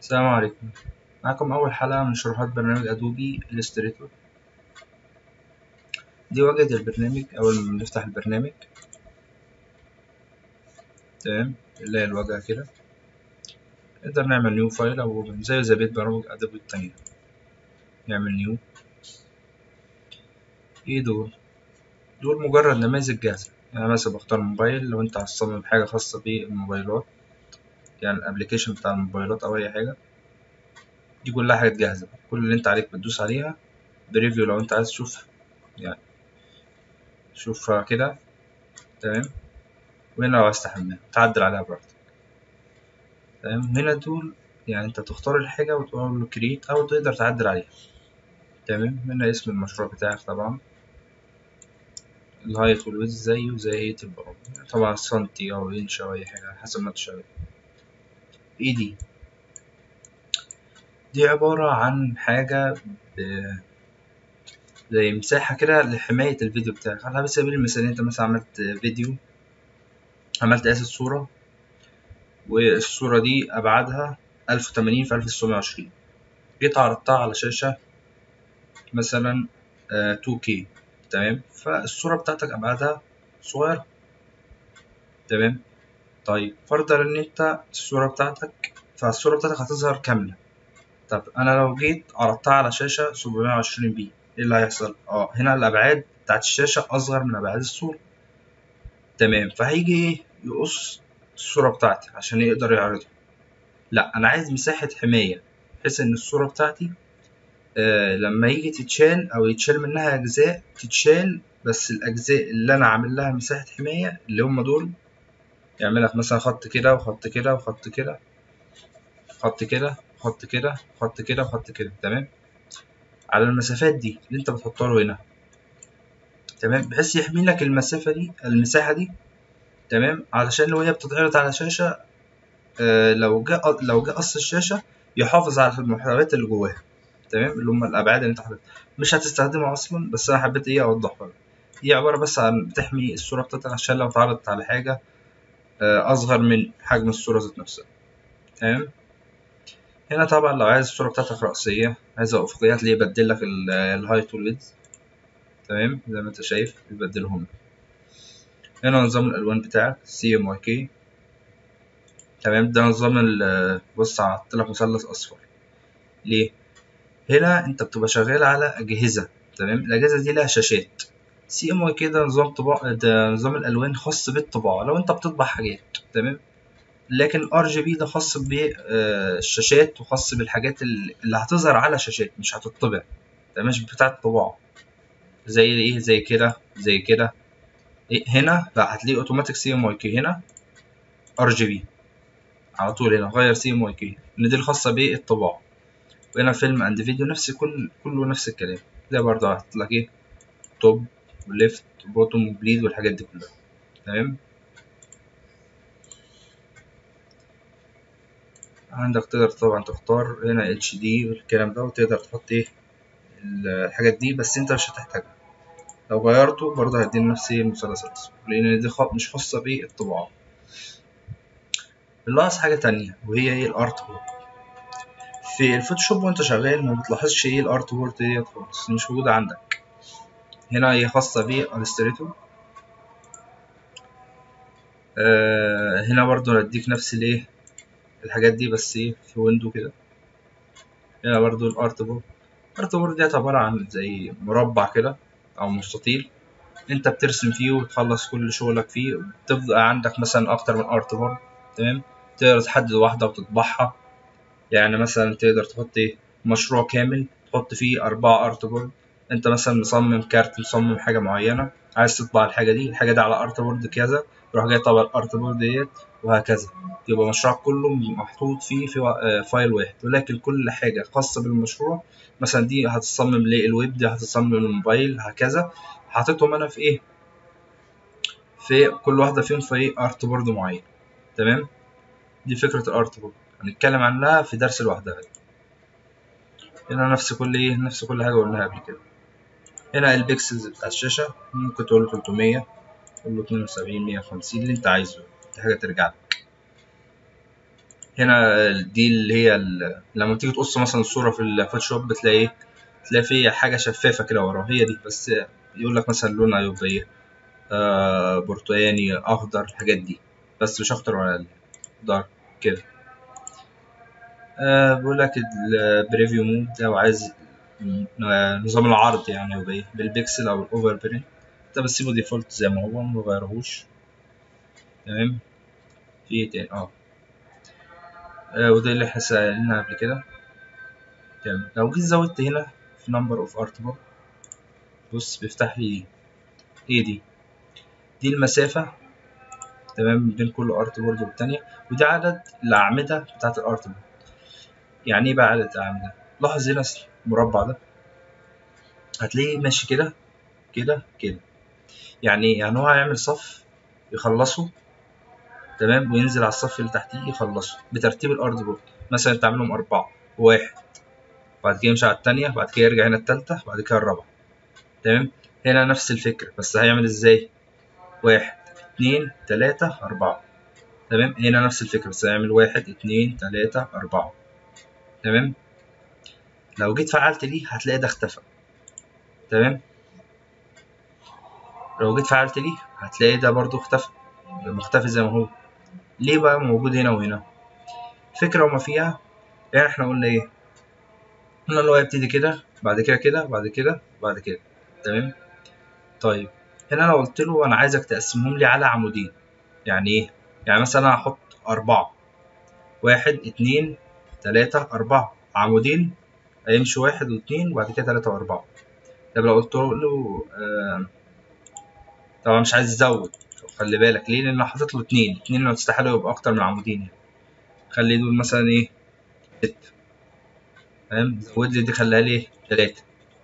السلام عليكم معكم أول حلقة من شروحات برنامج أدوبي إلستريتور دي واجهة البرنامج أول ما نفتح البرنامج تمام نلاقي الواجهة كده نقدر نعمل نيو فايل أو زي زي بقية برامج أدوبي التانية نعمل نيو إيه دول؟ دول مجرد نماذج جاهزة يعني مثلا بختار موبايل لو أنت عايز تصمم حاجة خاصة بالموبايلات يعني الابلكيشن بتاع الموبايلات او اي حاجه دي كلها حاجات جاهزه كل اللي انت عليك بتدوس عليها بريفيو لو انت عايز تشوف يعني شوفها كده تمام وهنا لو عايز تحملها تعدل عليها براحتك تمام هنا دول يعني انت بتختار الحاجه وتقول له كريت او تقدر تعدل عليها تمام هنا اسم المشروع بتاعك طبعا الهايت والويدز زيه زي ايه البرامج طبعا سنتي او انش او اي حاجه حسب ما تشغل ايه دي دي عبارة عن حاجة ب... زي مساحة كده لحماية الفيديو بتاعك على سبيل المثال انت مثلا عملت فيديو عملت اسف صورة والصورة دي ابعادها ألف وتمانين في ألف تسعمية وعشرين جيت عرضتها على شاشة مثلا تو كي تمام فالصورة بتاعتك ابعادها صغيرة تمام طيب فرضا ان انت الصورة بتاعتك فالصورة بتاعتك هتظهر كاملة طب انا لو جيت عرضتها على شاشة 720 بي ايه اللي هيحصل اه هنا الابعاد بتاعت الشاشة اصغر من ابعاد الصورة تمام فهيجي ايه يقص الصورة بتاعتي عشان يقدر يعرضها لا انا عايز مساحة حماية بحيث ان الصورة بتاعتي آه لما يجي تتشال او يتشال منها اجزاء تتشال بس الاجزاء اللي انا عامل لها مساحة حماية اللي هم دول يعمل لك مثلا خط كده وخط كده وخط كده خط كده خط كده خط كده وخط كده تمام على المسافات دي اللي انت بتحطها له هنا تمام بحيث يحمي لك المسافة دي المساحة دي تمام علشان لو هي بتتعرض على شاشة آه لو جاء لو جاء قص الشاشة يحافظ على المحتويات اللي جواها تمام اللي هم الأبعاد اللي انت حاططها مش هتستخدمها أصلا بس أنا حبيت إيه أوضحها لك هي عبارة بس عن بتحمي الصورة بتاعتك عشان لو اتعرضت على حاجة أصغر من حجم الصورة ذات نفسها تمام هنا طبعا لو عايز الصورة بتاعتك رأسية عايزها أفقية هتلاقيه يبدلك الهايت والويدز تمام زي ما انت شايف يبدلهم هنا نظام الألوان بتاعك سي ام واي كي تمام ده نظام بص عطلك مثلث أصفر ليه؟ هنا انت بتبقى شغال على أجهزة تمام الأجهزة دي لها شاشات سي ام واي كي ده نظام طباعة ده نظام الالوان خاص بالطباعه لو انت بتطبع حاجات تمام لكن ار جي بي ده خاص بالشاشات وخاص بالحاجات اللي هتظهر على شاشات مش هتطبع ده مش بتاع الطباعه زي ايه زي كده زي كده إيه هنا لا هتلاقي اوتوماتيك سي ام واي كي هنا ار جي بي على طول هنا غير سي ام واي كي ان دي الخاصه بالطباعه وهنا فيلم اند فيديو نفس كل كله نفس الكلام ده برضه هتلاقي ايه توب وليفت وبوتوم وبليد والحاجات دي كلها تمام عندك تقدر طبعا تختار هنا اتش دي والكلام ده وتقدر تحط ايه الحاجات دي بس انت مش هتحتاجها لو غيرته برضه هيدينا نفس المثلث الأسود لأن دي مش خاصة بالطباعة نلاحظ حاجة تانية وهي ايه الارت بورد في الفوتوشوب وانت شغال ما بتلاحظش ايه الارت بورد ديت خالص مش موجودة عندك هنا هي خاصة بالستريتور آه هنا برضو نديك نفس الايه الحاجات دي بس ايه في ويندو كده هنا برضو الارت بورد الارت بورد دي عبارة عن زي مربع كده او مستطيل انت بترسم فيه وتخلص كل شغلك فيه بتفضل عندك مثلا اكتر من ارت بورد تمام تقدر تحدد واحدة وتطبعها يعني مثلا تقدر تحط ايه مشروع كامل تحط فيه أربعة ارت بورد انت مثلا مصمم كارت مصمم حاجه معينه عايز تطبع الحاجه دي الحاجه دي على ارت بورد كذا تروح جاي طبع الارت بورد ديت وهكذا يبقى المشروع كله محطوط فيه في فايل واحد ولكن كل حاجه خاصه بالمشروع مثلا دي هتصمم للويب دي هتصمم للموبايل هكذا حاططهم انا في ايه في كل واحده فيهم في ايه ارت بورد معين تمام دي فكره الارت بورد هنتكلم عنها في درس لوحدها هنا نفس كل ايه نفس كل حاجه قلناها قبل كده هنا البكسلز بتاع الشاشة ممكن تقول له 300 تقول له 72 150 اللي انت عايزه دي حاجة ترجع لك هنا دي اللي هي ال- لما تيجي تقص مثلا الصورة في الفوتوشوب بتلاقي ايه تلاقي في حاجة شفافة كده ورا هي دي بس يقول لك مثلا لونها يبقى ايه آه برتقاني اخضر الحاجات دي بس مش اكتر ولا اقل دارك كده آه بيقول لك البريفيو مود لو عايز آه، نظام العرض يعني يبقى ايه بالبيكسل او الاوفر برين ده بسيبه ديفولت زي ما هو ما بغيرهوش تمام في ايه تاني اه آه، وده اللي احنا سألنا قبل كده تمام لو جيت زودت هنا في نمبر اوف ارتبل بص بيفتح لي ايه ايه دي دي المسافة تمام بين كل ارت بورد والتانية ودي عدد الأعمدة بتاعت الارت بورد يعني ايه بقى عدد الأعمدة لاحظ هنا المربع ده هتلاقيه ماشي كده كده كده يعني ايه يعني هو هيعمل صف يخلصه تمام وينزل على الصف اللي تحتيه يخلصه بترتيب الارض بورد مثلا تعملهم أربعة واحد بعد كده يمشي على التانية بعد كده يرجع هنا التالتة بعد كده الرابعة تمام هنا نفس الفكرة بس هيعمل ازاي واحد اتنين تلاتة أربعة تمام هنا نفس الفكرة بس هيعمل واحد اتنين تلاتة أربعة تمام لو جيت فعلت دي هتلاقي ده اختفى تمام لو جيت فعلت دي هتلاقي ده برضو اختفى مختفي زي ما هو ليه بقى موجود هنا وهنا فكرة وما فيها يعني احنا قلنا ايه قلنا اللي هو يبتدي كده بعد كده كده بعد كده بعد كده تمام طيب هنا لو قلت له انا عايزك تقسمهم لي على عمودين يعني ايه يعني مثلا أنا هحط أربعة واحد اتنين تلاتة أربعة عمودين هيمشي واحد واتنين وبعد كده تلاتة وأربعة طب لو قلت له آه طبعا مش عايز يزود خلي بالك ليه لأن أنا حاطط له اتنين اتنين لو تستحيل يبقى أكتر من عمودين يعني خلي دول مثلا ايه ستة فاهم زود لي دي خليها لي تلاتة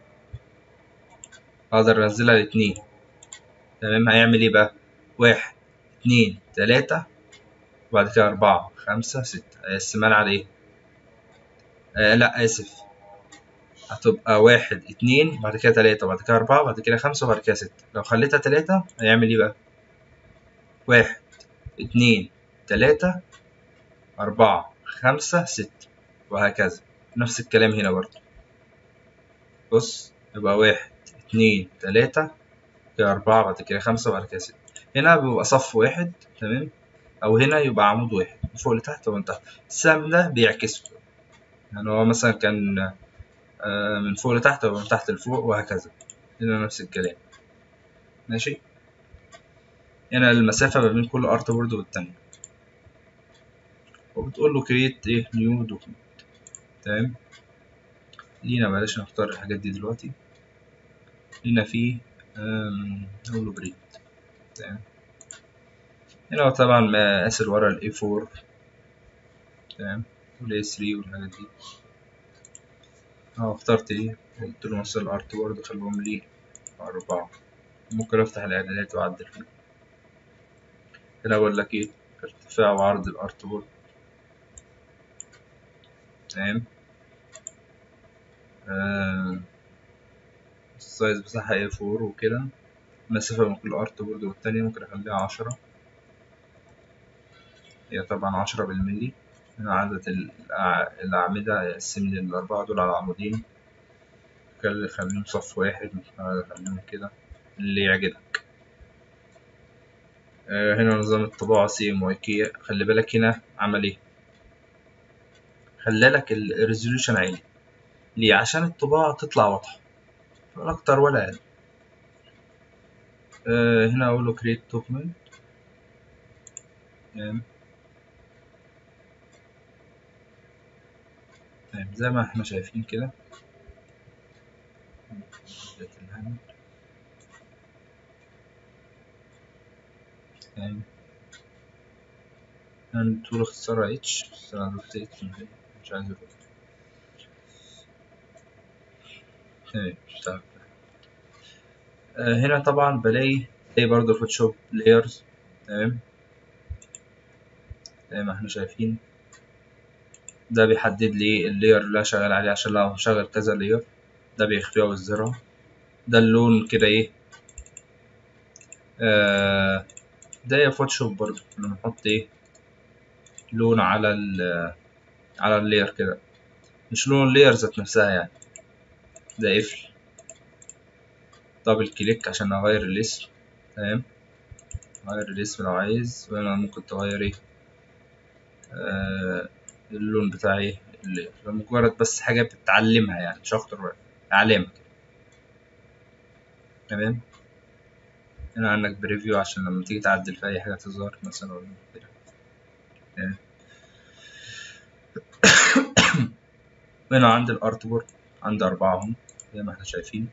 أقدر أنزلها لاتنين تمام هيعمل ايه بقى واحد اتنين تلاتة وبعد كده أربعة خمسة ستة هيقسمها لي على ايه آه لا آسف هتبقى واحد اتنين بعد كده تلاتة بعد كده أربعة بعد كده خمسة وبعد كده ستة لو خليتها تلاتة هيعمل ايه بقى واحد اتنين تلاتة أربعة خمسة ستة وهكذا نفس الكلام هنا برضه بص يبقى واحد اتنين تلاتة كده أربعة بعد كده خمسة بعد كده ستة هنا بيبقى صف واحد تمام أو هنا يبقى عمود واحد من فوق لتحت ومن تحت السهم ده بيعكسه يعني هو مثلا كان آه، من فوق لتحت أو من تحت لفوق وهكذا هنا نفس الكلام ماشي هنا المسافة ما بين كل ارت بورد والتانية وبتقول له create ايه new document تمام لينا بلاش نختار الحاجات دي دلوقتي لينا فيه أم، نقول له بريد تمام هنا هو طبعا مقاس ورا ال A4 تمام وال A3 والحاجات دي اه اخترت ايه قلت له مثلا الارت بورد خليهم لي أربعة ممكن افتح الاعدادات واعدل فيه هنا بقول لك ايه ارتفاع وعرض الارت بورد تمام آه، السايز بتاعها A4 وكده المسافة بين كل ارت بورد والتانية ممكن اخليها عشرة هي طبعا عشرة بالملي هنا عدد الأع- الأعمدة يقسم لي الأربعة دول على عمودين خلي خليهم صف واحد خليهم كده اللي يعجبك آه، هنا نظام الطباعة سي ام واي كي خلي بالك هنا عمل ايه خلالك الريزوليوشن عالي ليه عشان الطباعة تطلع واضحة ولا أكتر ولا أقل آه، هنا أقول له create document تمام تمام زي ما احنا شايفين كده بداية الهند. تمام هنطول اختصارها اتش بس انا ضفت اتش مش عايز اضيف تمام اشتغل آه، هنا طبعا بلاقي زي برضه فوتوشوب لايرز تمام زي ما احنا شايفين ده بيحدد لي اللاير اللي انا شغال عليه عشان لو هشغل كذا لاير ده بيخفيها ويظهرها ده اللون كده ايه آه ده يا فوتوشوب برضه لما نحط ايه لون على ال على اللاير كده مش لون اللاير ذات نفسها يعني ده قفل دبل كليك عشان اغير الاسم تمام غير الاسم لو عايز وهنا ممكن تغير ايه آه اللون بتاع ايه اللاير مجرد بس حاجة بتتعلمها يعني مش اكتر ولا علامة تمام هنا عندك بريفيو عشان لما تيجي تعدل في اي حاجة تظهر مثلا ولا كده تمام. هنا عند الارت بورد عندي أربعة هم زي ما احنا شايفين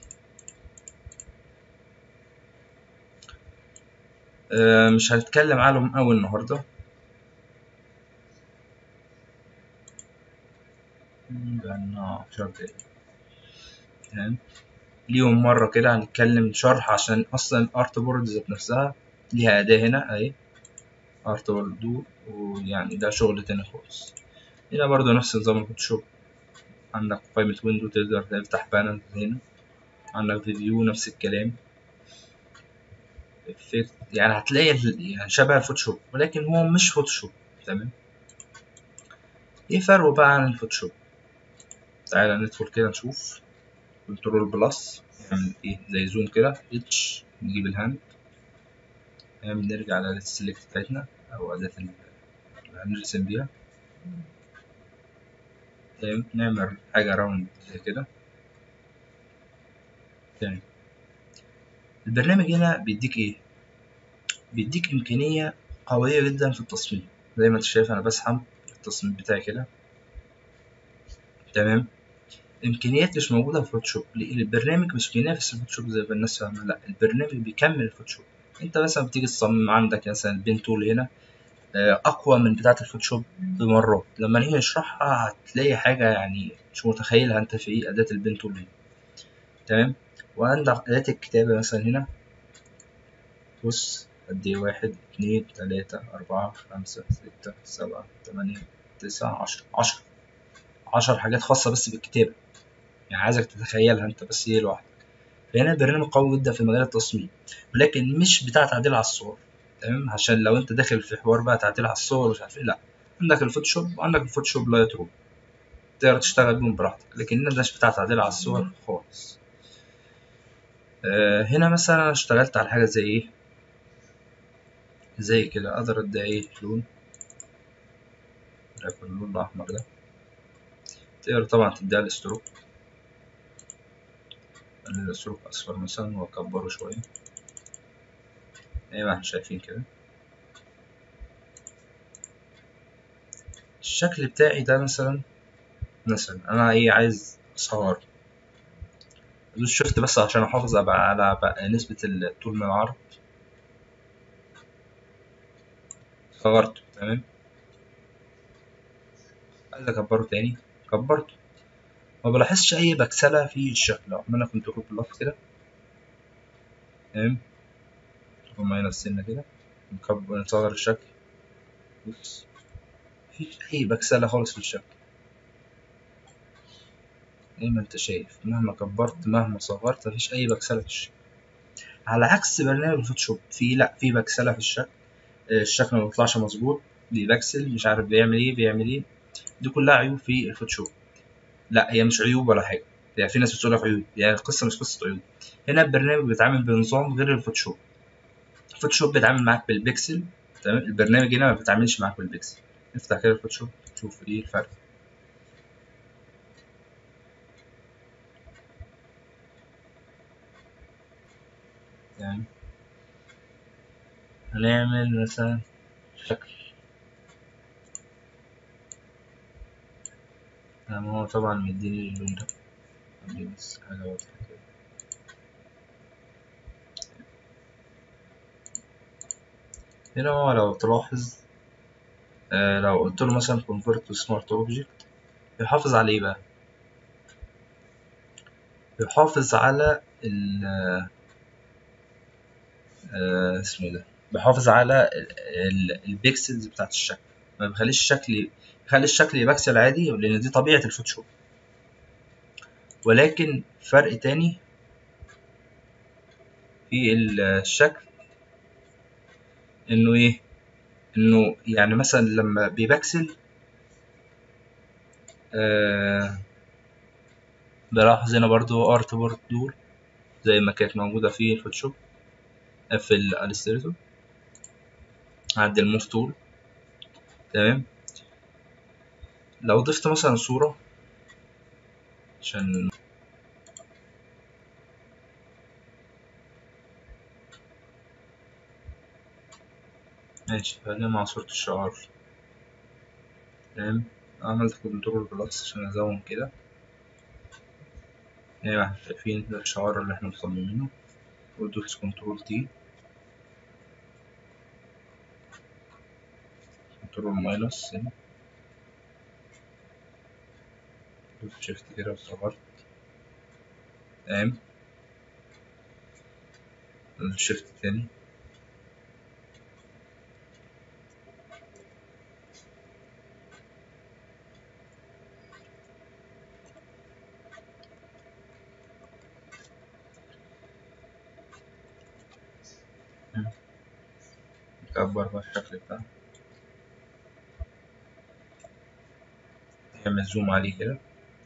آه، مش هنتكلم عنهم أوي النهاردة بقالنا عشر دقايق تمام ليهم مرة كده هنتكلم شرح عشان أصلا الأرت بورد ذات نفسها ليها أداة هنا أهي أرت بورد دو ويعني ده شغل تاني خالص هنا برضو نفس نظام الفوتوشوب عندك قائمة ويندو تقدر تفتح بانل هنا عندك فيديو نفس الكلام افكت يعني هتلاقي ال- يعني شبه الفوتوشوب ولكن هو مش فوتوشوب تمام ايه فرقه بقى عن الفوتوشوب تعالى ندخل كده نشوف كنترول بلس نعمل ايه زي زوم كده اتش نجيب الهاند تمام نرجع للسلكت بتاعتنا او اداة ال- اللي هنرسم بيها تمام نعمل حاجة راوند زي كده تمام البرنامج هنا بيديك ايه بيديك امكانية قوية جدا في التصميم زي ما انت شايف انا بسحب التصميم بتاعي كده تمام امكانيات مش موجودة في فوتوشوب لان البرنامج مش بينافس الفوتوشوب زي ما الناس فاهمة لا البرنامج بيكمل الفوتوشوب انت مثلا بتيجي تصمم عندك مثلا البين تول هنا آه، اقوى من بتاعة الفوتوشوب بمرات لما نيجي نشرحها هتلاقي حاجة يعني مش متخيلها انت في ايه اداة البين تول دي تمام وعندك اداة الكتابة مثلا هنا بص قد ايه واحد اتنين تلاتة أربعة خمسة ستة سبعة تمانية تسعة عشرة عشرة عشر حاجات خاصة بس بالكتابة يعني عايزك تتخيلها انت بس ايه لوحدك فهنا البرنامج قوي جدا في مجال التصميم ولكن مش بتاع تعديل على الصور تمام عشان لو انت داخل في حوار بقى تعديل على الصور مش عارف ايه لا عندك الفوتوشوب وعندك الفوتوشوب لايت روم تقدر تشتغل بيهم براحتك لكن ده مش بتاع تعديل على الصور خالص آه هنا مثلا انا اشتغلت على حاجة زي ايه زي كده اقدر ادي ايه لون وليكن اللون الاحمر ده تقدر طبعا تديها الستروك خلي الستروك اصفر مثلا واكبره شوية زي ما احنا شايفين كده الشكل بتاعي ده مثلا مثلا انا ايه عايز اصور ادوس شفت بس عشان احافظ ابقى على بقى نسبة الطول من العرض صغرته تمام عايز اكبره تاني كبرته ما بلاحظش اي بكسلة في الشكل لو عملنا كنترول بلس كده تمام وماينس سنة كده نكبر نصغر الشكل بص مفيش اي بكسلة خالص في الشكل زي ما انت شايف مهما كبرت مهما صغرت مفيش اي بكسلة في الشكل على عكس برنامج الفوتوشوب في لا في بكسلة في الشكل آه، الشكل ما بيطلعش مظبوط بيبكسل مش عارف بيعمل ايه بيعمل ايه دي كلها عيوب في الفوتوشوب لا هي مش عيوب ولا حاجة يعني في ناس بتقول لك عيوب يعني القصة مش قصة عيوب هنا البرنامج بيتعامل بنظام غير الفوتوشوب الفوتوشوب بيتعامل معاك بالبكسل تمام البرنامج هنا ما بيتعاملش معاك بالبكسل افتح كده الفوتوشوب شوف ايه الفرق يعني هنعمل مثلا شكل تمام هو طبعا مديني اللون ده خليه بس حاجة واضحة كده هنا هو لو تلاحظ آه لو قلت له مثلا convert to smart object بيحافظ على ايه بقى بيحافظ على ال آه اسمه إيه ده بيحافظ على البيكسلز بتاعت الشكل ما بيخليش الشكل يخلي الشكل يبكسل عادي لان دي طبيعة الفوتوشوب ولكن فرق تاني في الشكل انه ايه انه يعني مثلا لما بيبكسل آه بلاحظ هنا برضو ارت بورد دول زي ما كانت موجودة في الفوتوشوب في الالستريتور عند الموف تول تمام لو ضفت مثلا صورة عشان ماشي خلينا مع صورة الشعار تمام عملت كنترول بلس عشان ازوم كده زي ما احنا شايفين ده الشعار اللي احنا مصممينه ودوس كنترول تي كنترول ماينس هنا دوس شيفت كده وصغرت تمام شيفت تاني نكبر بقى الشكل بتاعه نعمل زوم عليه كده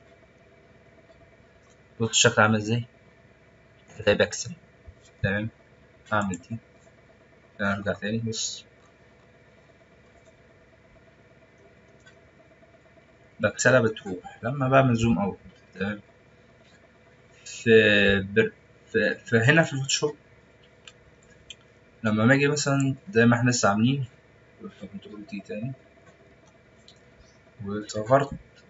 بص الشكل عامل ازاي ده بكسل تمام اعمل دي ارجع تاني بص بكسلها بتروح لما بعمل زوم اوت تمام في, بر... في... فهنا في الفوتوشوب لما باجي مثلا زي ما احنا لسه عاملين كنترول تي تاني وصغرت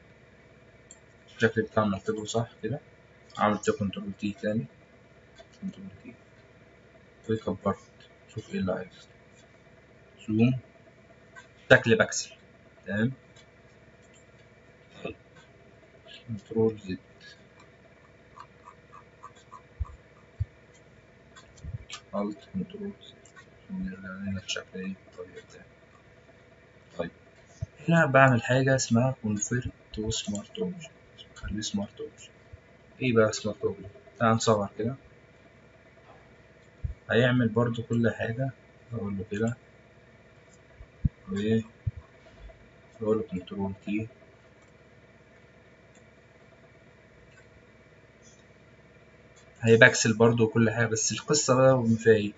الشكل بتاع مرتبه صح كده عملت كنترول تي تاني كنترول تي وكبرت شوف ايه اللي هيحصل زوم شكل بكسل تمام كنترول زد الت كنترول نرجع لنا الشكل ايه الطبيعي بتاعي طيب هنا بعمل حاجة اسمها convert to smart object خليه smart object ايه بقى smart object تعال نصغر كده هيعمل برضو كل حاجة اقول له كده و اقول له كنترول تي هيبكسل برضو كل حاجة بس القصة بقى فيها ايه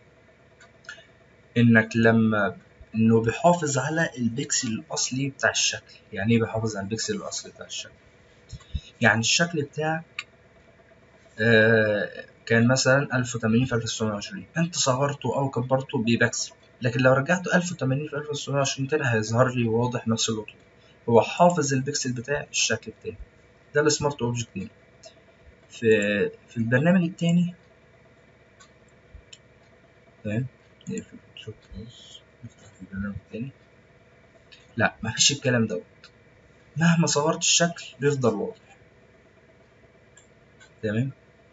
انك لما انه بيحافظ على البكسل الاصلي بتاع الشكل يعني ايه بيحافظ على البكسل الاصلي بتاع الشكل يعني الشكل بتاعك آه كان مثلا 1080 في 1920 انت صغرته او كبرته ببكسل لكن لو رجعته 1080 في 1920 تاني هيظهر لي واضح نفس الوضوح هو حافظ البكسل بتاع الشكل بتاعي ده السمارت اوبجكت هنا في في البرنامج التاني تمام نقفل شوف بص نفتح البرنامج التاني لا مفيش الكلام دوت مهما صغرت الشكل بيفضل واضح تمام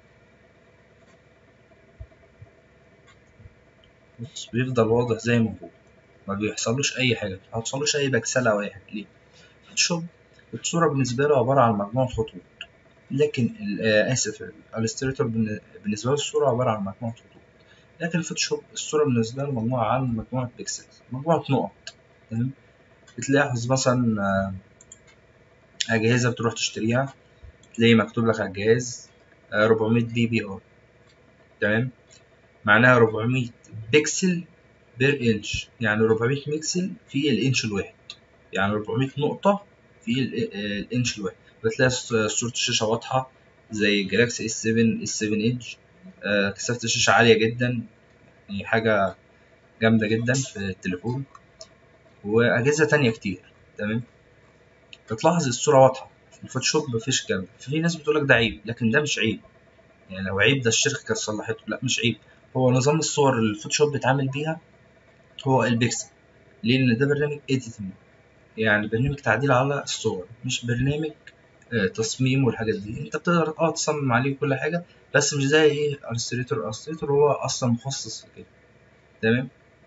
بص بيفضل واضح زي ما هو ما بيحصلوش اي حاجه ما بيحصلوش اي بكسله او اي حاجه ليه فوتوشوب الصوره بالنسبه له عباره عن مجموعه خطوط لكن اسف الستريتور بالنسبه له الصوره عباره عن مجموعه خطوط لكن الفوتوشوب الصوره بالنسبه له مجموعه عن مجموعه بيكسلز مجموعه نقط تمام بتلاحظ مثلا اجهزه بتروح تشتريها تلاقي مكتوب لك على الجهاز 400 بي بي ار تمام معناها 400 بكسل بير انش يعني 400 بكسل في الانش الواحد يعني 400 نقطة في الانش الواحد بتلاقي صورة الشاشة واضحة زي الجلاكسي اس 7 اس 7 ايدج كثافة الشاشة عالية جدا يعني حاجة جامدة جدا في التليفون وأجهزة تانية كتير تمام بتلاحظ الصورة واضحة في الفوتوشوب مفيش الكلام ده في ناس بتقولك ده عيب لكن ده مش عيب يعني لو عيب ده الشركة كانت صلحته لا مش عيب هو نظام الصور اللي الفوتوشوب بيتعامل بيها هو البيكسل ليه لان ده برنامج اديتنج يعني برنامج تعديل على الصور مش برنامج آه تصميم والحاجات دي انت بتقدر اه تصمم عليه كل حاجه بس مش زي ايه الستريتور الستريتور هو اصلا مخصص في كده تمام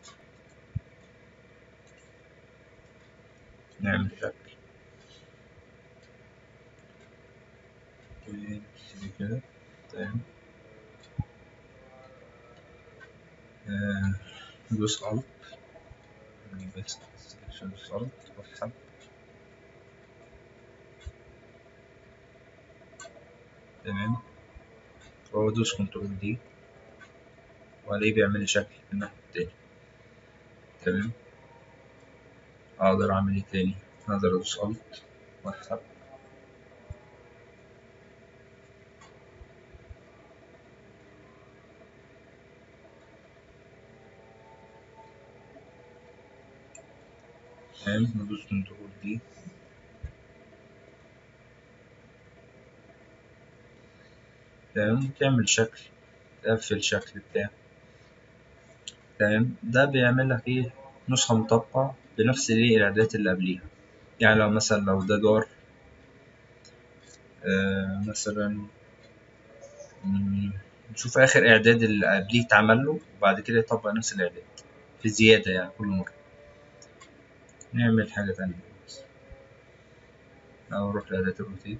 نعمل شكل كده تمام ندوس الت copy paste selection result واسحب تمام وادوس كنترول دي والاقيه بيعمل لي شكل من الناحية التانية تمام اقدر اعمل ايه تاني اقدر ادوس الت واسحب تمام ندوس كنترول دي تمام تعمل شكل تقفل الشكل بتاعه تمام ده بيعمل لك ايه نسخة مطابقة بنفس الايه الاعدادات اللي قبليها يعني لو مثلا لو ده دار آه مثلا مم، نشوف اخر اعداد اللي قبليه اتعمل له وبعد كده يطبق نفس الاعداد في زيادة يعني كل مرة نعمل حاجة تانية بس. أو نروح لأداة الروتيت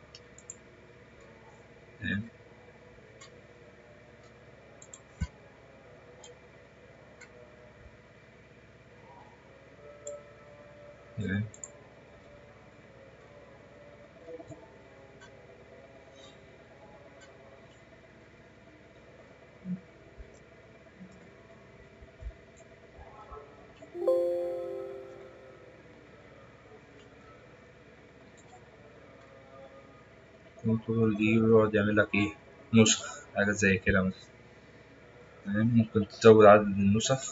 تمام تمام كنترول دي ويقعد يعمل لك ايه نسخ حاجة زي كده مثلا تمام ممكن تزود عدد النسخ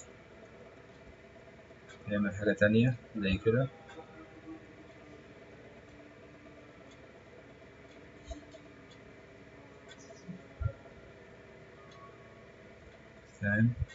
يعمل حاجة تانية زي كده تمام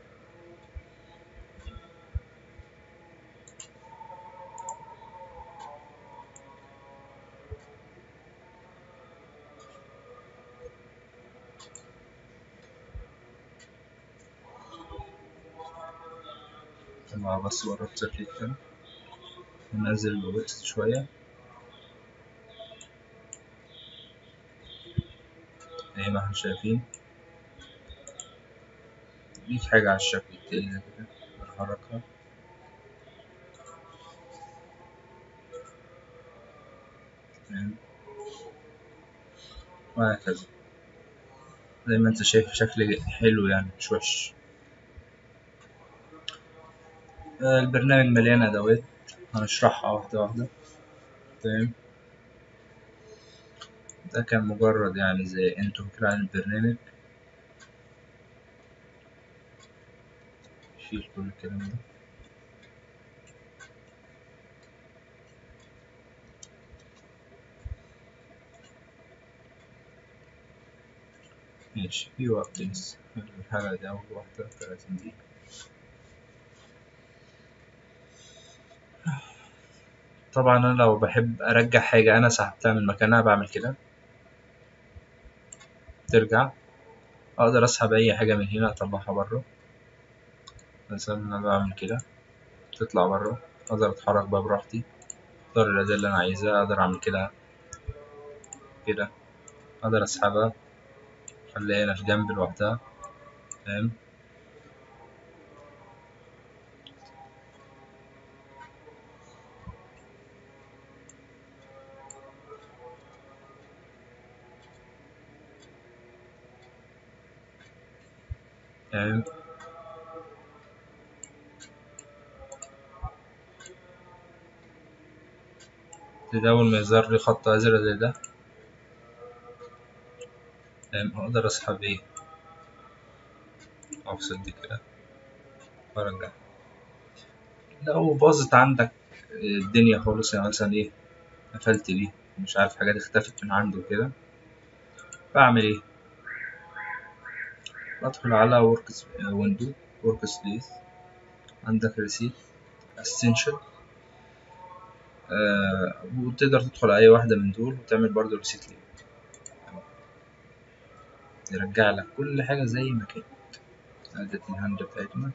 طبعا بس بره السكيشن ننزل الويكس شوية زي ما احنا شايفين دي حاجة على الشكل التاني ده كده بنحركها تمام وهكذا زي ما انت شايف شكل حلو يعني مش وحش آه، البرنامج مليان أدوات هنشرحها واحدة واحدة تمام ده كان مجرد يعني زي انتو فكرة عن البرنامج شيل كل الكلام ده ماشي في وقت لسه الحلقة دي أول واحدة تلاتين دقيقة طبعا أنا لو بحب أرجع حاجة أنا سحبتها من مكانها بعمل كده ترجع أقدر أسحب أي حاجة من هنا أطلعها برا مثلا أنا بعمل كده تطلع برا أقدر أتحرك بقى براحتي أختار الأداة اللي أنا عايزها أقدر أعمل كده كده أقدر أسحبها أخليها هنا في جنب لوحدها فاهم تمام كده أول ما يظهر لي خط أزرق زي ده تمام أقدر أسحب إيه أفصل دي كده وأرجع لو باظت عندك الدنيا خالص يعني مثلا إيه قفلت دي مش عارف حاجات اختفت من عندي وكده بعمل إيه بدخل على ورك ويندو ورك سبيس عندك ريسيت اسينشال آه وتقدر تدخل أي واحدة من دول وتعمل برضو ريسيت ليه يرجع لك كل حاجة زي ما كانت أداة الهاند بتاعتنا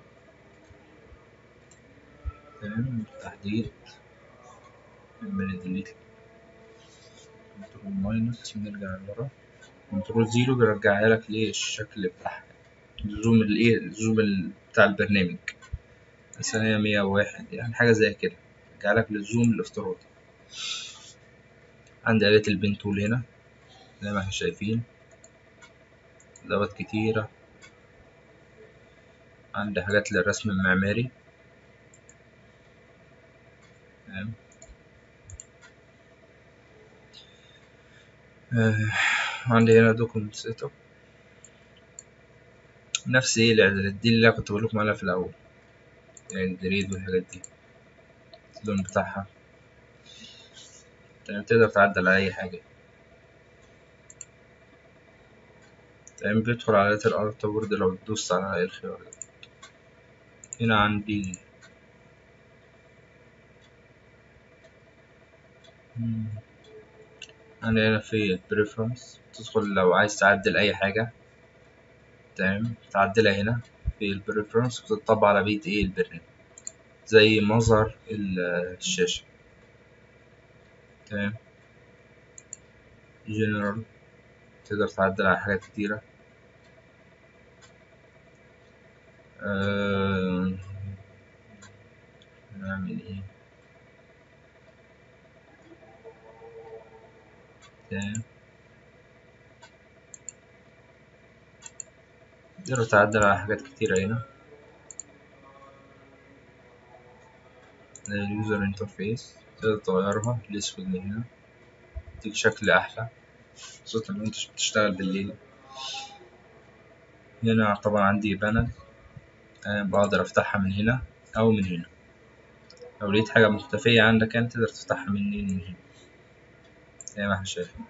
تمام تحديد نعمل ديليت كنترول ماينس نرجع لورا كنترول زيرو بيرجعها لك ليه الشكل بتاعها الزوم الايه الزوم ال- بتاع البرنامج مثلا مية وواحد يعني حاجة زي كده رجعلك للزوم الافتراضي عندي آلة البين تول هنا زي ما احنا شايفين ضغط كتيرة عندي حاجات للرسم المعماري تمام آه، عندي هنا دوكيمنت سيت اب نفس ايه الاعدادات دي اللي انا كنت بقول لكم عليها في الاول يعني الجريد والحاجات دي اللون بتاعها تمام تقدر تعدل على اي حاجه تمام بيدخل على آلة الارت بورد لو تدوس على الخيار ده هنا عندي مم. عندي هنا في البريفرنس تدخل لو عايز تعدل أي حاجة تمام تعدلها هنا في البريفرنس وتطبق على بيت ايه البرنامج زي مظهر ال- الشاشة تمام جنرال تقدر تعدل على حاجات كتيرة آه، نعمل ايه تمام تقدر تعدل على حاجات كتيرة هنا زي اليوزر انترفيس تقدر تغيرها الأسود من هنا تديك شكل أحلى خصوصا لو انت بتشتغل بالليل هنا طبعا عندي بانل أنا بقدر أفتحها من هنا أو من هنا لو لقيت حاجة مختفية عندك أنت تقدر تفتحها منين من هنا زي ما احنا شايفين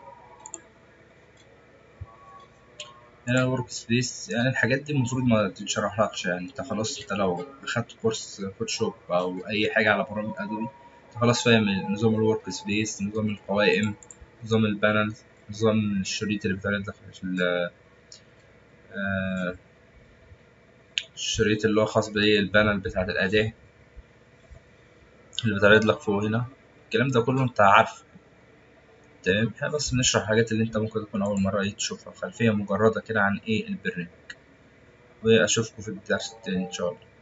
هنا الورك سبيس يعني الحاجات دي المفروض ما تتشرحلكش يعني انت خلاص انت لو اخدت كورس فوتوشوب او اي حاجة على برامج ادوبي انت خلاص فاهم نظام الورك سبيس نظام القوائم نظام البانل نظام الشريط اللي بيتعرض لك في ال- آه، الشريط اللي هو خاص بايه البانل بتاعة الأداة اللي بيتعرض لك فوق هنا الكلام ده كله انت عارفه تمام احنا بس بنشرح الحاجات اللي انت ممكن تكون أول مرة ايه تشوفها خلفية مجردة كده عن ايه البرنامج وأشوفكم في الدرس التاني إن شاء الله